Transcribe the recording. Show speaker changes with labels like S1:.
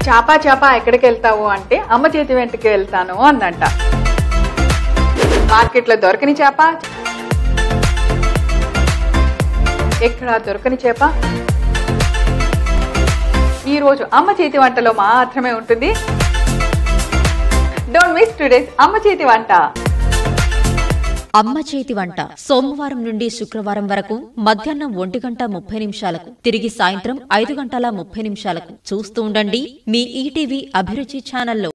S1: చాపా చాపా ఎక్కడికి వెళ్తావు అంటే అమ్మ చేతి వెంటకి వెళ్తాను అందంట మార్కెట్లో దొరకని చేప ఎక్కడ దొరకని చేప ఈ రోజు అమ్మ చేతి వంటలో మాత్రమే ఉంటుంది డోంట్ మిస్ టుడేస్ అమ్మ చేతి వంట
S2: అమ్మ చేతి వంట సోమవారం నుండి శుక్రవారం వరకు మధ్యాహ్నం ఒంటి గంట ముప్పై నిమిషాలకు తిరిగి సాయంత్రం ఐదు గంటల ముప్పై నిమిషాలకు చూస్తూ ఉండండి మీ ఈటీవీ అభిరుచి ఛానల్లో